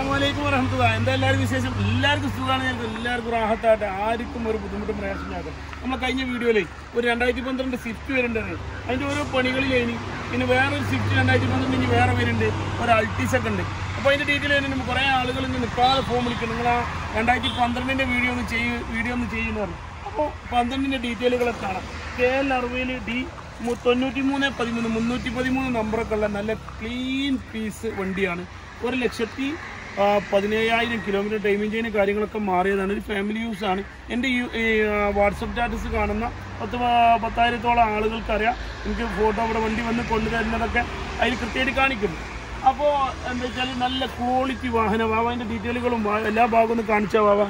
വലൈക്കും വരഹമുല്ല എന്താ എല്ലാവരും വിശേഷം എല്ലാവർക്കും സുഖമാണ് ഞങ്ങൾക്ക് എല്ലാവർക്കും റാഹത്തായിട്ട് ആർക്കും ഒരു ബുദ്ധിമുട്ടും പ്രയാസമില്ലാതെ നമ്മൾ കഴിഞ്ഞ വീഡിയോയിലേ ഒരു രണ്ടായിരത്തി പന്ത്രണ്ട് സ്വിഫ്റ്റ് വരുന്നുണ്ട് അതിൻ്റെ ഓരോ പണികളിലേനി പിന്നെ വേറൊരു സ്വിഫ്റ്റ് രണ്ടായിരത്തി പന്ത്രണ്ട് ഇനി വേറെ വരുന്നുണ്ട് ഒരു അൾട്ടീസ് ഒക്കെ ഉണ്ട് അപ്പോൾ അതിൻ്റെ ഡീറ്റെയിൽ തന്നെ കുറേ ആളുകൾ ഇന്ന് നിൽക്കാതെ ഫോൺ വിളിക്കും നിങ്ങൾ ആ രണ്ടായിരത്തി പന്ത്രണ്ടിൻ്റെ വീഡിയോ ഒന്ന് ചെയ്യ് വീഡിയോ ഒന്ന് ചെയ്യുന്നു പറഞ്ഞു അപ്പോൾ പന്ത്രണ്ടിൻ്റെ ഡീറ്റെയിലുകളൊക്കെ കാണാം കെ എൽ അറുപതിൽ ഡി മു- തൊണ്ണൂറ്റി മൂന്ന് പതിമൂന്ന് മുന്നൂറ്റി പതിമൂന്ന് നമ്പറൊക്കെ ഉള്ള നല്ല ക്ലീൻ പീസ് വണ്ടിയാണ് ഒരു ലക്ഷത്തി ആ, പതിനേഴായിരം കിലോമീറ്റർ ടൈമിംഗ് ചെയ്യുന്ന കാര്യങ്ങളൊക്കെ മാറിയതാണ് ഒരു ഫാമിലി യൂസ് ആണ് എൻ്റെ ഈ ഈ, ആ, വാട്സപ്പ് സ്റ്റാറ്റസ് കാണുന്ന പത്ത് പ- പത്തായിരത്തോളം ആളുകൾക്കറിയാം എനിക്ക് ഫോട്ടോ അവിടെ വണ്ടി വന്ന് കൊണ്ടുതരുന്നതൊക്കെ അതിൽ കൃത്യമായിട്ട് കാണിക്കും അപ്പോൾ എന്താ വെച്ചാൽ നല്ല ക്വാളിറ്റി വാഹനം വാവ അതിൻ്റെ ഡീറ്റെയിലുകളും വാ- എല്ലാ ഭാഗവും ഒന്ന് കാണിച്ചാൽ വാവ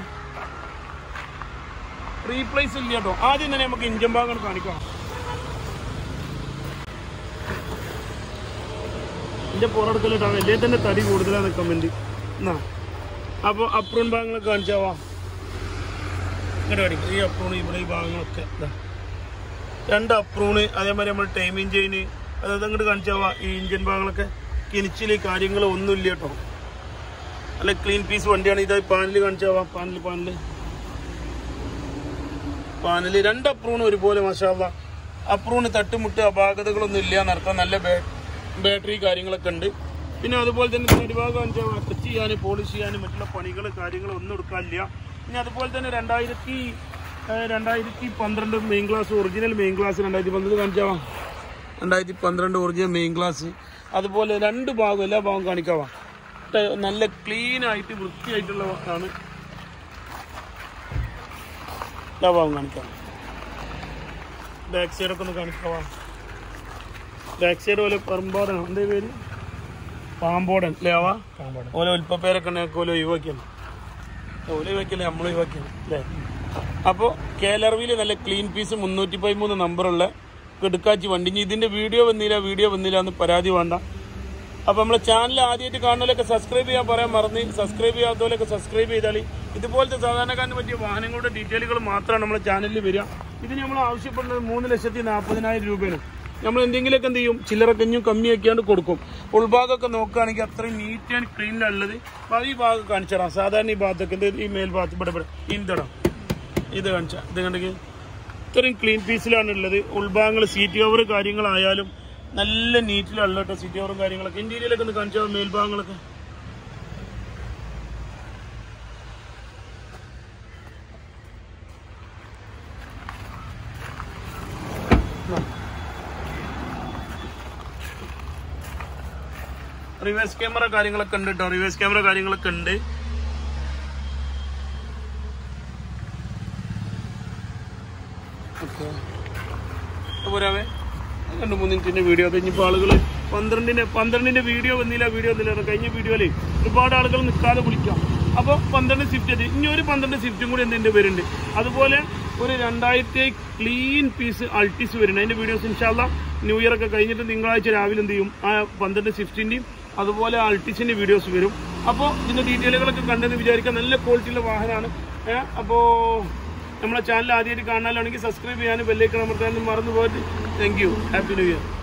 റീപ്ലേസ് ഇല്ല കേട്ടോ ആദ്യം തന്നെ നമുക്ക് ഇഞ്ചൻ ഭാഗം കാണിക്കാം എൻ്റെ പുറമെടുക്കലിട്ടാണ് എൻ്റെ തന്നെ തടി കൂടുതലാണ് കമൻറ്റ് എന്നാ അപ്പോൾ അപ്രൂൺ ഭാഗങ്ങളൊക്കെ കാണിച്ചാവാ ഇങ്ങോട്ട് കാണിക്കും ഈ അപ്രൂൺ ഇവിടെ ഈ ഭാഗങ്ങളൊക്കെ ഇതാ രണ്ട് അപ്രൂണ് അതേമാതിരി നമ്മൾ ടൈമിങ് ചെയിന് അതായത് അങ്ങോട്ട് കാണിച്ചാവാ ഈ ഇഞ്ചിൻ ഭാഗങ്ങളൊക്കെ കിനിച്ചിൽ കാര്യങ്ങൾ ഒന്നുമില്ല കേട്ടോ അല്ല ക്ലീൻ പീസ് വണ്ടിയാണ് ഇതായി പാനൽ കാണിച്ചാവാ പാനൽ പാനൽ പാനൽ രണ്ട് അപ്രൂണ് ഒരുപോലെ മഷാല്ല അപ്രൂണ് തട്ടുമുട്ട് അപാകതകളൊന്നും ഇല്ല നടത്താൻ നല്ല ബാ- ബാറ്ററി കാര്യങ്ങളൊക്കെ ഉണ്ട് പിന്നെ അതുപോലെ തന്നെ പരിഭാഗം ടച്ച് ചെയ്യാൻ പോളിഷ് ചെയ്യാൻ മറ്റുള്ള പണികൾ കാര്യങ്ങൾ ഒന്നും എടുക്കാനില്ല പിന്നെ അതുപോലെ തന്നെ രണ്ടായിരത്തി ഏഹ്, രണ്ടായിരത്തി പന്ത്രണ്ട് main class original main class രണ്ടായിരത്തി പന്ത്രണ്ട് കാണിച്ചാവാ രണ്ടായിരത്തി പന്ത്രണ്ട് ഒറിജിനൽ മെയിൻ ക്ലാസ് അതുപോലെ രണ്ട് ഭാഗം എല്ലാ ഭാഗവും കാണിക്കാവാ ടെ- നല്ല ക്ലീൻ ആയിട്ട് വൃത്തിയായിട്ടുള്ള ആണ് എല്ലാ ഭാഗം കാണിക്കാം ബാക്ക് സൈഡൊക്കെ ഒന്ന് കാണിക്കാവാ ബാക്ക് സൈഡ് പോലെ പറമ്പോടനോ എന്താ പേര് പാമ്പോടൻ അല്ലേ ആവാ ഓരോ ഉൽപ്പപ്പേരൊക്കെ ഉണ്ടെങ്കിൽ ഓരോ ഒഴിവാക്കിയാണ് ഓല ഒഴിവാക്കിയല്ലേ നമ്മൾ ഒഴിവാക്കിയാണ് അല്ലേ അപ്പോൾ കേലർവിയിൽ നല്ല ക്ലീൻ പീസ് മുന്നൂറ്റി പതിമൂന്ന് നമ്പറുള്ള കിടുക്കാച്ചി വണ്ടി ഇനി ഇതിൻ്റെ വീഡിയോ വന്നില്ല വീഡിയോ വന്നില്ല എന്ന് പരാതി വേണ്ട അപ്പോൾ നമ്മളെ ചാനൽ ആദ്യമായിട്ട് കാണുന്നവരൊക്കെ സബ്സ്ക്രൈബ് ചെയ്യാൻ പറയാൻ മറന്ന് സബ്സ്ക്രൈബ് ചെയ്യാത്തവരൊക്കെ സബ്സ്ക്രൈബ് ചെയ്താൽ ഇതുപോലത്തെ സാധാരണക്കാരന് പറ്റിയ വാഹനങ്ങളുടെ ഡീറ്റെയിലുകൾ മാത്രമാണ് നമ്മളെ ചാനലിൽ വരിക ഇതിന് നമ്മൾ ആവശ്യപ്പെടുന്നത് മൂന്ന് ലക്ഷത്തി നാൽപ്പതിനായിരം രൂപയാണ് നമ്മൾ എന്തെങ്കിലുമൊക്കെ എന്ത് ചെയ്യും ചില്ലറ കഞ്ഞും കമ്മിയാക്കിയാണ്ട് കൊടുക്കും ഉൾഭാഗമൊക്കെ നോക്കുകയാണെങ്കിൽ അത്രയും നീറ്റ് ആൻഡ് ക്ലീനിലുള്ളത് അപ്പോൾ ഈ ഭാഗം കാണിച്ചു തരാം സാധാരണ ഈ ഭാഗത്തൊക്കെ ഇത് ഈ മേൽ ഭാഗത്ത് ഇവിടെ ഇവിടെ ഇന്തടാം ഇത് കാണിച്ചാൽ ഇത് കണ്ടെങ്കിൽ ഇത്രയും ക്ലീൻ പീസിലാണ് ഉള്ളത് ഉൾഭാഗങ്ങൾ സീറ്റ് കവർ കാര്യങ്ങളായാലും നല്ല നീറ്റിലുള്ള കേട്ടോ സീറ്റ് കവറും കാര്യങ്ങളൊക്കെ ഇന്റീരിയലൊക്കെ ഒന്ന് കാണിച്ചാൽ മേൽഭാഗങ്ങളൊക്കെ റിവേഴ്സ് ക്യാമറ കാര്യങ്ങളൊക്കെ ഉണ്ട് കേട്ടോ റിവേഴ്സ് ക്യാമറ കാര്യങ്ങളൊക്കെ ഉണ്ട് ഓക്കെ പോരാവേ രണ്ട് മൂന്ന് മിനിറ്റിന്റെ വീഡിയോ കഴിഞ്ഞപ്പോൾ ആളുകൾ പന്ത്രണ്ടിന്റെ പന്ത്രണ്ടിന്റെ വീഡിയോ വന്നില്ല വീഡിയോ വന്നില്ല കഴിഞ്ഞ വീഡിയോയില് ഒരുപാട് ആളുകൾ നിൽക്കാതെ വിളിക്കാം അപ്പോൾ പന്ത്രണ്ട് സ്വിഫ്റ്റ് എത്തി ഇനി ഒരു പന്ത്രണ്ട് സ്വിഫ്റ്റും കൂടി എന്തിന്റെ പേരുണ്ട് അതുപോലെ ഒരു രണ്ടായിരത്തി ക്ലീൻ പീസ് അൾട്ടിസ് വരുന്നുണ്ട് അതിന്റെ വീഡിയോസ് ഇൻഷാല്ല ന്യൂ ഇയർ ഒക്കെ കഴിഞ്ഞിട്ട് തിങ്കളാഴ്ച രാവിലെ എന്ത് ചെയ്യും ആ പന്ത്രണ്ട് സ്വിഫ്റ്റിന്റെയും അതുപോലെ അൾട്ടിസിന്റെ വീഡിയോസ് വരും അപ്പോൾ ഇതിന്റെ ഡീറ്റെയിലുകളൊക്കെ കണ്ടെന്ന് വിചാരിക്കാം നല്ല ക്വാളിറ്റിയുള്ള വാഹനമാണ് അപ്പോൾ നമ്മളെ ചാനൽ ആദ്യമായിട്ട് കാണാനാണെങ്കിൽ സബ്സ്ക്രൈബ് ചെയ്യാനും ബെല്ലേക്ക് അമർത്താനും മറന്നു പോയിട്ട് thank you happy new year